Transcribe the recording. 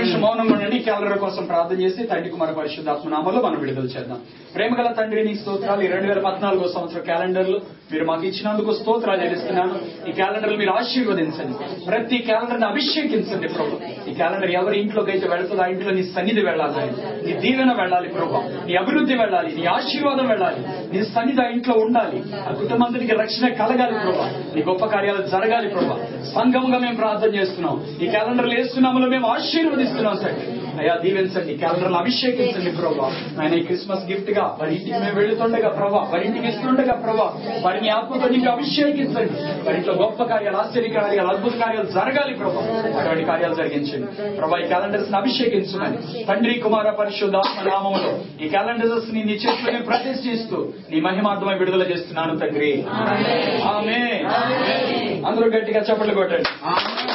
నిమిషం మౌనంగా ఉండండి క్యాలెండర్ కోసం ప్రార్థన చేసి తండ్రి కుమార పరిశుద్ధాత్మ నామంలో మనం విడుదల చేద్దాం ప్రేమగల తండ్రి నీ స్తోత్రాలు ఈ రెండు వేల పద్నాలుగో సంవత్సరం క్యాలెండర్లు మీరు మాకు ఇచ్చినందుకు స్తోత్రాలు చెల్లిస్తున్నాను ఈ క్యాలెండర్ మీరు ఆశీర్వదించండి ప్రతి క్యాలెండర్ ని అభిషేకించండి ప్రభు ఈ క్యాలెండర్ ఎవరి ఇంట్లోకి అయితే వెళుతుందో ఆ ఇంట్లో నీ సన్నిధి వెళ్ళాలి నీ దీవెన వెళ్ళాలి ప్రభు నీ అభివృద్ధి వెళ్ళాలి నీ ఆశీర్వాదం వెళ్ళాలి నీ సన్నిధి ఆ ఇంట్లో ఉండాలి ఆ కుటుంబానికి రక్షణ కలగాలి ప్రభు నీ గొప్ప కార్యాలు జరగాలి ప్రభు సంఘముగా మేము ప్రార్థన చేస్తున్నాం ఈ క్యాలెండర్ వేస్తున్నాములో మేము ఆశీర్వదిస్తున్నాం సార్ అయ్యా దీవించండి క్యాలెండర్ అభిషేకించండి ప్రభా ఆయన ఈ క్రిస్మస్ గిఫ్ట్ గా వారి ఇంటికి మేము వెళుతుండగా ప్రభా వారి ఇంటికి ఇస్తుండగా ప్రభా వారిని ఆత్మతో నింపి అభిషేకించండి వారింట్లో గొప్ప కార్యాలు ఆశ్చర్య కార్యాలు అద్భుత కార్యాలు జరగాలి ప్రభా అటువంటి కార్యాలు జరిగించండి ప్రభా ఈ క్యాలెండర్స్ ని అభిషేకించమని తండ్రి కుమార పరిశుద్ధ నామములో ఈ క్యాలెండర్స్ ని నీ చేతిలో నేను ప్రతిష్ఠిస్తూ నీ మహిమార్థమై విడుదల చేస్తున్నాను తండ్రి ఆమె అందరూ గట్టిగా చప్పట్లు కొట్టండి